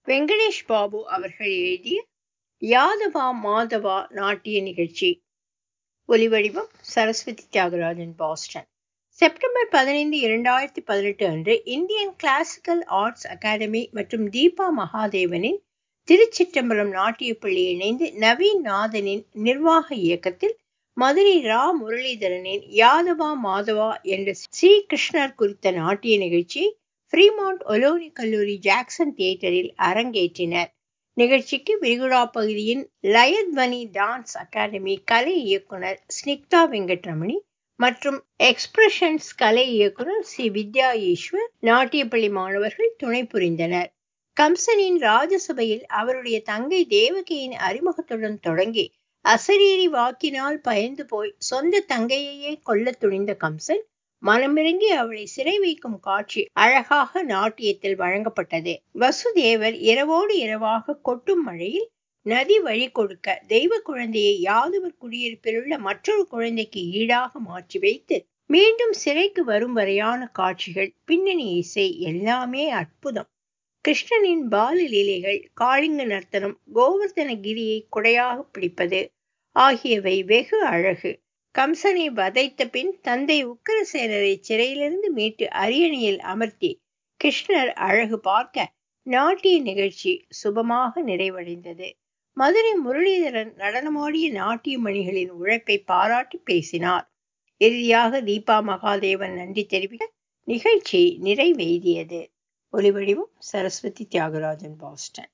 வெங்கடேஷ் பாபு அவர்கள் எழுதிய யாதவா மாதவா நாட்டிய நிகழ்ச்சி ஒலிவடிவம் சரஸ்வதி தியாகராஜன் பாஸ்டன் செப்டம்பர் பதினைந்து இரண்டாயிரத்தி பதினெட்டு அன்று இந்தியன் கிளாசிக்கல் ஆர்ட்ஸ் அகாடமி மற்றும் தீபா மகாதேவனின் திருச்சிற்றம்பலம் நாட்டியப்பள்ளி இணைந்து நவீன் நாதனின் நிர்வாக இயக்கத்தில் மதுரை ரா முரளிதரனின் யாதவா மாதவா என்ற ஸ்ரீ கிருஷ்ணர் குறித்த நாட்டிய நிகழ்ச்சியை ஃப்ரீமாண்ட் ஒலோனி கல்லூரி ஜாக்சன் தியேட்டரில் அரங்கேற்றினர் நிகழ்ச்சிக்கு விரிகுடா பகுதியின் லயத்வனி டான்ஸ் அகாடமி கலை இயக்குனர் ஸ்னிக்தா வெங்கட்ரமணி மற்றும் எக்ஸ்பிரஷன்ஸ் கலை இயக்குனர் சி வித்யா ஈஸ்வர் நாட்டியப்பள்ளி மாணவர்கள் துணை புரிந்தனர் கம்சனின் ராஜசபையில் அவருடைய தங்கை தேவகியின் அறிமுகத்துடன் தொடங்கி அசரீரி வாக்கினால் பயந்து போய் சொந்த தங்கையையே கொல்ல துணிந்த கம்சன் மனமிறங்கி அவளை சிறை வைக்கும் காட்சி அழகாக நாட்டியத்தில் வழங்கப்பட்டது வசுதேவர் இரவோடு இரவாக கொட்டும் மழையில் நதி வழி கொடுக்க தெய்வ குழந்தையை யாதவர் குடியிருப்பிலுள்ள மற்றொரு குழந்தைக்கு ஈடாக மாற்றி வைத்து மீண்டும் சிறைக்கு வரும் வரையான காட்சிகள் பின்னணி இசை எல்லாமே அற்புதம் கிருஷ்ணனின் பால லீலைகள் காளிங்க நர்த்தனம் கோவர்தனகிரியை குடையாக பிடிப்பது ஆகியவை வெகு அழகு கம்சனை வதைத்த பின் தந்தை உக்கரசேனரை சிறையிலிருந்து மீட்டு அரியணையில் அமர்த்தி கிருஷ்ணர் அழகு பார்க்க நாட்டிய நிகழ்ச்சி சுபமாக நிறைவடைந்தது மதுரை முரளிதரன் நடனமாடிய நாட்டிய மணிகளின் உழைப்பை பாராட்டி பேசினார் இறுதியாக தீபா மகாதேவன் நன்றி தெரிவிக்க நிகழ்ச்சி நிறைவேறியது ஒலிவடிவம் சரஸ்வதி தியாகராஜன் பாஸ்டன்